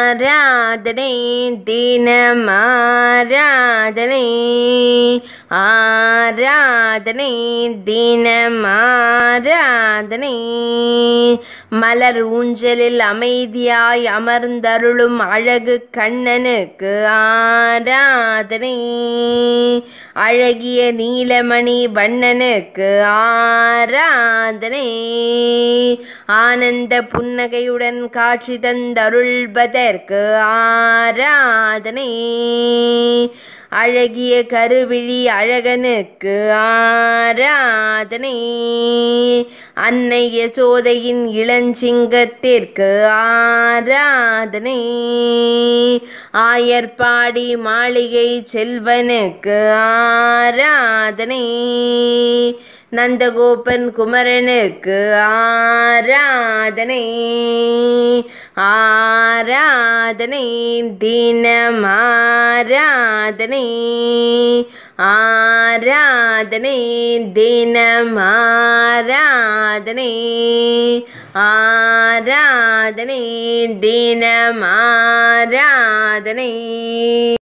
ஆராதனை தினமாராதனை ஆராதனை தினமாராதனை மலர் ஊஞ்சலில் அமைதியாய் அமர்ந்தருளும் அழகு கண்ணனுக்கு ஆராதனை அழகிய நீலமணி வண்ணனுக்கு ஆராதனை ஆனந்த புன்னகையுடன் காட்சி தந்தருள்வதற்கு ஆராதனை அழகிய கருவிழி அழகனுக்கு ஆராதனை அன்னை யசோதையின் இளஞ்சிங்கத்திற்கு ஆராதனை ஆயர்பாடி மாளிகை செல்வனுக்கு ஆராதனை நந்தகோபன் குமரனுக்கு ஆராதனை ஆராதனை தினம் ஆராதனை ஆராதனை தினம் ஆராதனை ஆராதனை தினம் ஆராதனை